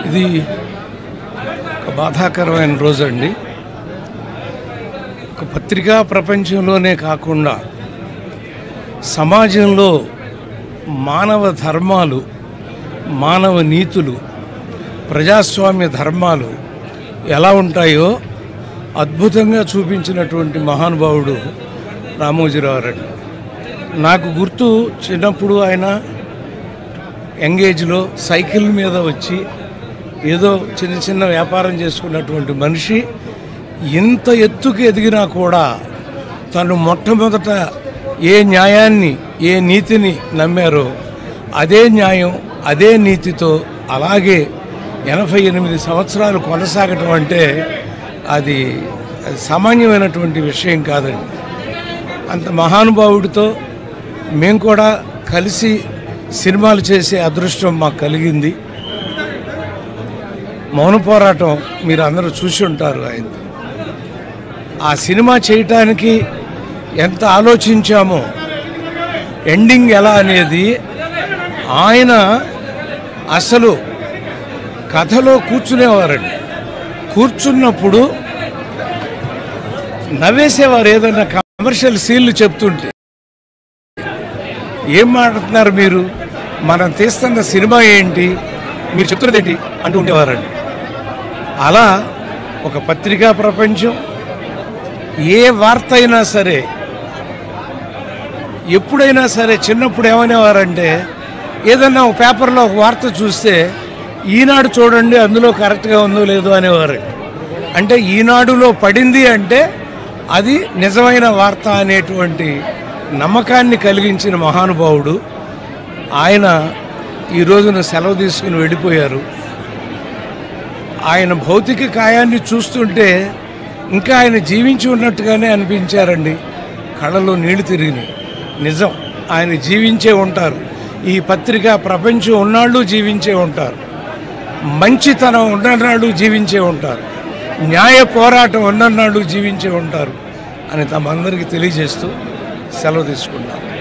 ఇది ఒక బాధాకరమైన రోజు అండి ఒక పత్రికా ప్రపంచంలోనే కాకుండా సమాజంలో మానవ ధర్మాలు మానవ నీతులు ప్రజాస్వామ్య ధర్మాలు ఎలా ఉంటాయో అద్భుతంగా చూపించినటువంటి మహానుభావుడు రామోజీరావు రెడ్డి నాకు గుర్తు చిన్నప్పుడు ఆయన ఎంగేజ్లో సైకిల్ మీద వచ్చి ఏదో చిన్న చిన్న వ్యాపారం చేసుకున్నటువంటి మనిషి ఇంత ఎత్తుకు ఎదిగినా కూడా తను మొట్టమొదట ఏ న్యాయాన్ని ఏ నీతిని నమ్మారో అదే న్యాయం అదే నీతితో అలాగే ఎనభై ఎనిమిది సంవత్సరాలు కొనసాగటం అంటే అది అది సామాన్యమైనటువంటి విషయం కాదండి అంత మహానుభావుడితో మేము కూడా కలిసి సినిమాలు చేసే అదృష్టం మాకు కలిగింది మౌన పోరాటం మీరు అందరూ చూసి ఉంటారు ఆయన ఆ సినిమా చేయటానికి ఎంత ఆలోచించామో ఎండింగ్ ఎలా అనేది ఆయన అసలు కథలో కూర్చునేవారండి కూర్చున్నప్పుడు నవ్వేసేవారు ఏదైనా కమర్షియల్ సీన్లు చెప్తుంటే ఏం మాట్లాడుతున్నారు మీరు మనం తీస్తున్న సినిమా ఏంటి మీరు చెప్తున్నది ఏంటి అంటూ ఉండేవారండి అలా ఒక పత్రికా ప్రపంచం ఏ వార్త అయినా సరే ఎప్పుడైనా సరే చిన్నప్పుడు ఏమనేవారంటే ఏదన్నా ఒక పేపర్లో ఒక వార్త చూస్తే ఈనాడు చూడండి అందులో కరెక్ట్గా ఉందో లేదో అనేవారు అంటే ఈనాడులో పడింది అంటే అది నిజమైన వార్త అనేటువంటి నమ్మకాన్ని కలిగించిన మహానుభావుడు ఆయన ఈ రోజున సెలవు తీసుకుని వెళ్ళిపోయారు ఆయన భౌతిక కాయాన్ని చూస్తుంటే ఇంకా ఆయన జీవించి ఉన్నట్టుగానే అనిపించారండి కళ్ళలో నీళ్లు తిరిగినాయి నిజం ఆయన జీవించే ఉంటారు ఈ పత్రిక ప్రపంచం ఉన్నాళ్ళు జీవించే ఉంటారు మంచితనం ఉన్ననాడు జీవించే ఉంటారు న్యాయ పోరాటం ఉన్ననాడు జీవించే ఉంటారు అని తమందరికీ తెలియజేస్తూ సెలవు తీసుకున్నాను